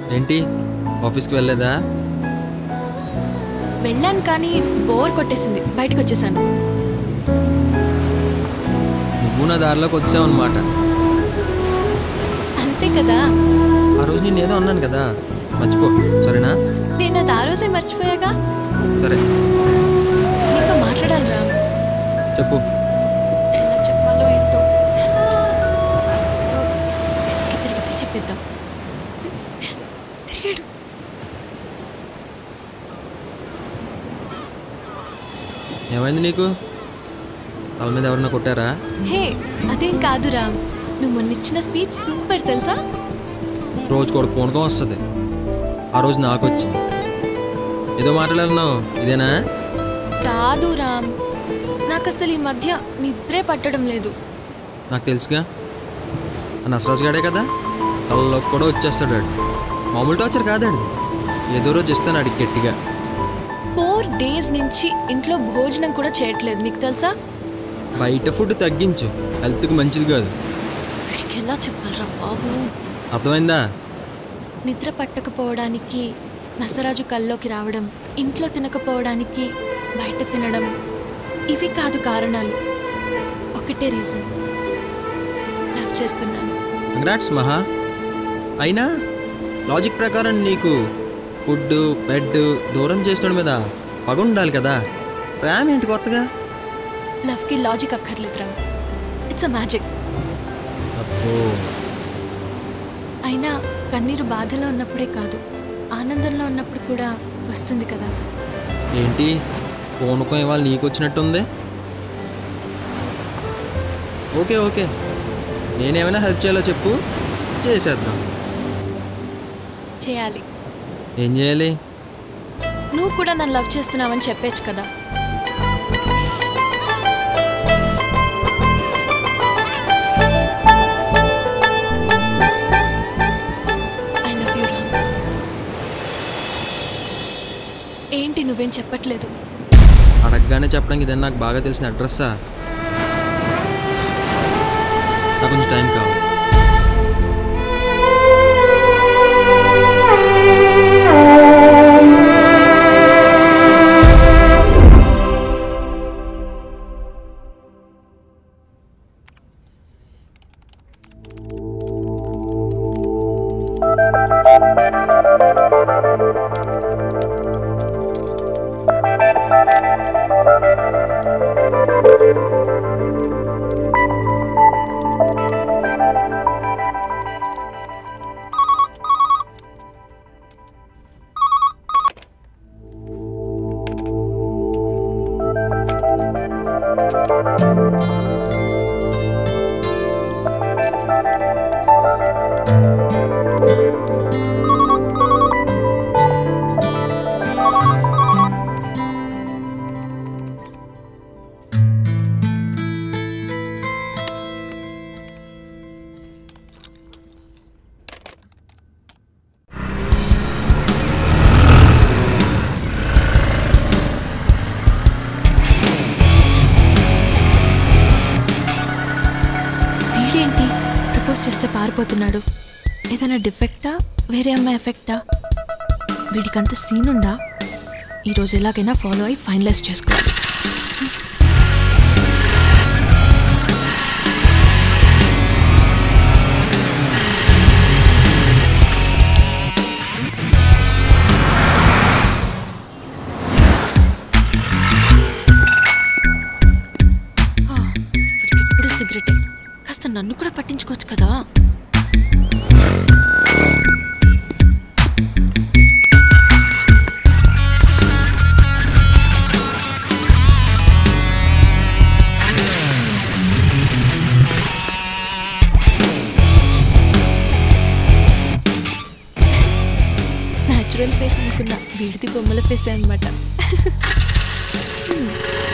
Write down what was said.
ఏంటి ఆఫీస్కి వెళ్ళలేదా వెళ్ళాను కానీ బోర్ కొట్టేసింది బయటకు వచ్చేసాను నువ్వు నా దారిలోకి వచ్చావు అనమాట అంతే కదా ఆ రోజు నేను ఏదో అన్నాను కదా మర్చిపో సరేనా నేను అది ఆ రోజే మర్చిపోయాగా సరే నీతో మాట్లాడాలి రా చెప్పు ఎలా చెప్పాలో ఏంటో వెనక్కి తిరిగితే చెప్పేద్దాం తిరిగాడు ఏమైంది నీకు తల మీద ఎవరన్నా కొట్టారా హే అదేం కాదు రామ్ నువ్వు మొన్నిచ్చిన స్పీచ్ సూపర్ తెలుసా రోజుకి ఒక పూనకం వస్తుంది ఆ రోజు నాకు వచ్చింది ఏదో మాట్లాడాలన్నావు ఇదేనా కాదు రామ్ నాకు అసలు ఈ మధ్య నిద్రే పట్టడం లేదు నాకు తెలుసుగా ఆ నసరాజు గాడే కదా కళ్ళలోకి కూడా వచ్చేస్తాడు వాడు మామూలు టార్చర్ కాదాడు ఏదో రోజు ఇస్తాను అడిగి గట్టిగా ఫోర్ డేస్ నుంచి ఇంట్లో భోజనం కూడా చేయట్లేదు నీకు తెలుసా బయట ఫుడ్ తగ్గించు హెల్త్కి మంచిది కాదు వీడికి ఎలా చెప్పాలరా బాబు అర్థమైందా నిద్ర పట్టకపోవడానికి నసరాజు కల్లోకి రావడం ఇంట్లో తినకపోవడానికి బయట తినడం ఇవి కాదు కారణాలు ఒకటే రీజన్ లవ్ చేస్తున్నాను కంగ్రాట్స్ మహా అయినా లాజిక్ ప్రకారం నీకు ఫుడ్ బెడ్ దూరం చేసిన మీద పగ ఉండాలి కదా ప్రేమ ఏంటి కొత్తగా లవ్కి లాజిక్ అక్కర్లేదు రా ఇట్స్ అ మ్యాజిక్ అబ్బో అయినా కన్నీరు బాధలో ఉన్నప్పుడే కాదు ఆనందంలో ఉన్నప్పుడు కూడా వస్తుంది కదా ఏంటి పూనకం ఇవాళ నీకు వచ్చినట్టుంది ఓకే ఓకే నేనేమైనా హెల్ప్ చేయాలో చెప్పు చేసేద్దాం చేయాలి ఏం చేయాలి నువ్వు కూడా నన్ను లవ్ చేస్తున్నావని చెప్పేచ్చు కదా ఐ లవ్ యూ రామ్ ఏంటి నువ్వేం చెప్పట్లేదు అడగగానే చెప్పడానికి ఇదే నాకు బాగా తెలిసిన అడ్రస్సా నాకు కొంచెం టైం కావాలి వీడేంటి ప్రపోజ్ చేస్తే పారిపోతున్నాడు ఏదైనా డిఫెక్టా వేరే అమ్మాయి ఎఫెక్టా వీడికంత సీన్ ఉందా ఈరోజు ఎలాగైనా ఫాలో అయి ఫైనలైజ్ చేసుకోవాలి ఆ, వీడికి ఎప్పుడు సిగరెటే కాస్త నన్ను కూడా పట్టించుకోవచ్చు కదా న్యాచురల్ ఫేస్ అనుకున్నా వీడిది బొమ్మల ఫేసే అనమాట